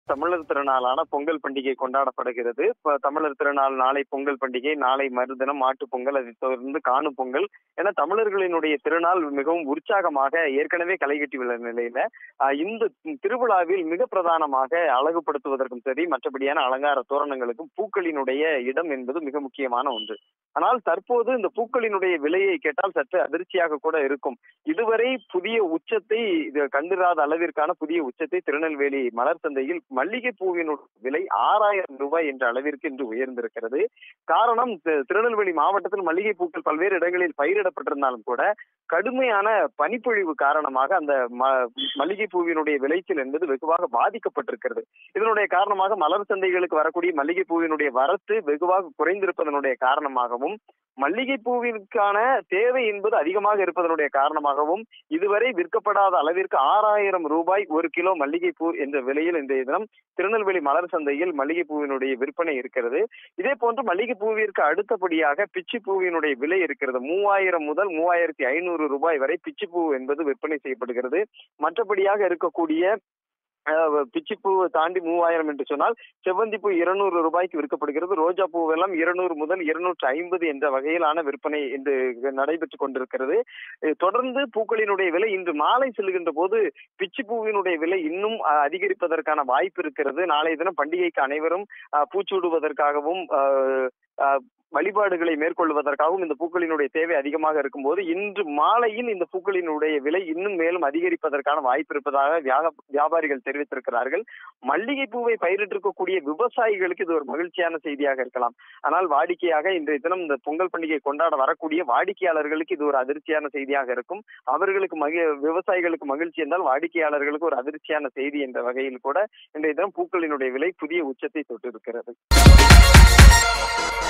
தமிழர் திருநாளான பொங்கல் பண்டிகை கொண்டாடப்படுகிறது இப்ப தமிழர் திருநாள் நாளை பொங்கல் பண்டிகை நாளை மறுதினம் மாட்டுப் பொங்கல் அதைத் தொடர்ந்து காணும் பொங்கல் என தமிழர்களினுடைய திருநாள் மிகவும் உற்சாகமாக ஏற்கனவே களைகட்டி உள்ள நிலையில ஆஹ், இந்த திருவிழாவில் மிக பிரதானமாக அழகுபடுத்துவதற்கும் சரி மற்றபடியான அலங்கார தோரணங்களுக்கும் பூக்களினுடைய இடம் என்பது மிக முக்கியமான ஒன்று ஆனால் தற்போது இந்த பூக்களினுடைய விலையை கேட்டால் சற்று அதிர்ச்சியாக கூட இருக்கும் இதுவரை புதிய உச்சத்தை இது கண்டிராத அளவிற்கான புதிய உச்சத்தை திருநெல்வேலி மலர் சந்தையில் மல்லிகை பூவின் விலை ஆறாயிரம் ரூபாய் என்ற அளவிற்கு இன்று உயர்ந்திருக்கிறது காரணம் தி- திருநெல்வேலி மாவட்டத்தில் மல்லிகை பூக்கள் பல்வேறு இடங்களில் பயிரிடப்பட்டிருந்தாலும் கூட கடுமையான பனிப்பொழிவு காரணமாக அந்த ம- மல்லிகை பூவினுடைய விளைச்சல் என்பது வெகுவாக பாதிக்கப்பட்டிருக்கிறது இதனுடைய காரணமாக மலர் சந்தைகளுக்கு வரக்கூடிய மல்லிகை பூவினுடைய வரத்து வெகுவாக குறைந்திருப்பதனுடைய காரணமாகவும் மல்லிகை பூவிற்கான தேவை என்பது அதிகமாக இருப்பதனுடைய காரணமாகவும் இதுவரை விற்கப்படாத அளவிற்கு ஆறாயிரம் ரூபாய் ஒரு கிலோ மல்லிகை பூ என்ற விலையில் இன்றைய தினம் திருநெல்வேலி மலர் சந்தையில் மல்லிகை பூவினுடைய விற்பனை இருக்கிறது இதே போன்று மல்லிகை பூவிற்கு அடுத்தபடியாக பிச்சி பூவினுடைய விலை இருக்கிறது மூவாயிரம் முதல் மூவாயிரத்தி ஐநூறு ரூபாய் வரை பிச்சி பூ என்பது விற்பனை செய்யப்படுகிறது மற்றபடியாக இருக்கக்கூடிய அஹ், பிச்சிப்பூ தாண்டி மூவாயிரம் என்று சொன்னால் செவ்வந்தி பூ இருநூறு ரூபாய்க்கு விற்கப்படுகிறது ரோஜா பூவெல்லாம் இருநூறு முதல் இருநூற்று ஐம்பது என்ற வகையிலான விற்பனை இன்று நடைபெற்றுக் கொண்டிருக்கிறது அஹ், தொடர்ந்து பூக்களினுடைய விலை இன்று மாலை செல்கின்ற போது பிச்சி பூவினுடைய விலை இன்னும் அஹ், அதிகரிப்பதற்கான வாய்ப்பு இருக்கிறது நாளைய தினம் பண்டிகைக்கு அனைவரும் அஹ், பூச்சூடுவதற்காகவும் அஹ், அஹ், வழிபாடுகளை மேற்கொள்வதற்காகவும் இந்த பூக்களினுடைய தேவை அதிகமாக இருக்கும்போது இன்று மாலையில் இந்த பூக்களினுடைய விலை இன்னும் மேலும் அதிகரிப்பதற்கான வாய்ப்பு இருப்பதாக வியாக- வியாபாரிகள் தெரிவித்திருக்கிறார்கள் மல்லிகை பூவை பயிரிட்டிருக்கக்கூடிய விவசாயிகளுக்கு இது ஒரு மகிழ்ச்சியான செய்தியாக இருக்கலாம் ஆனால் வாடிக்கையாக இன்றைய தினம் இந்த பொங்கல் பண்டிகை கொண்டாட வரக்கூடிய வாடிக்கையாளர்களுக்கு இது ஒரு அதிர்ச்சியான செய்தியாக இருக்கும் அவர்களுக்கு மகி விவசாயிகளுக்கு மகிழ்ச்சி என்றால் வாடிக்கையாளர்களுக்கு ஒரு அதிர்ச்சியான செய்தி என்ற வகையில் கூட இன்றைய தினம் பூக்களினுடைய விலை புதிய உச்சத்தை தொட்டிருக்கிறது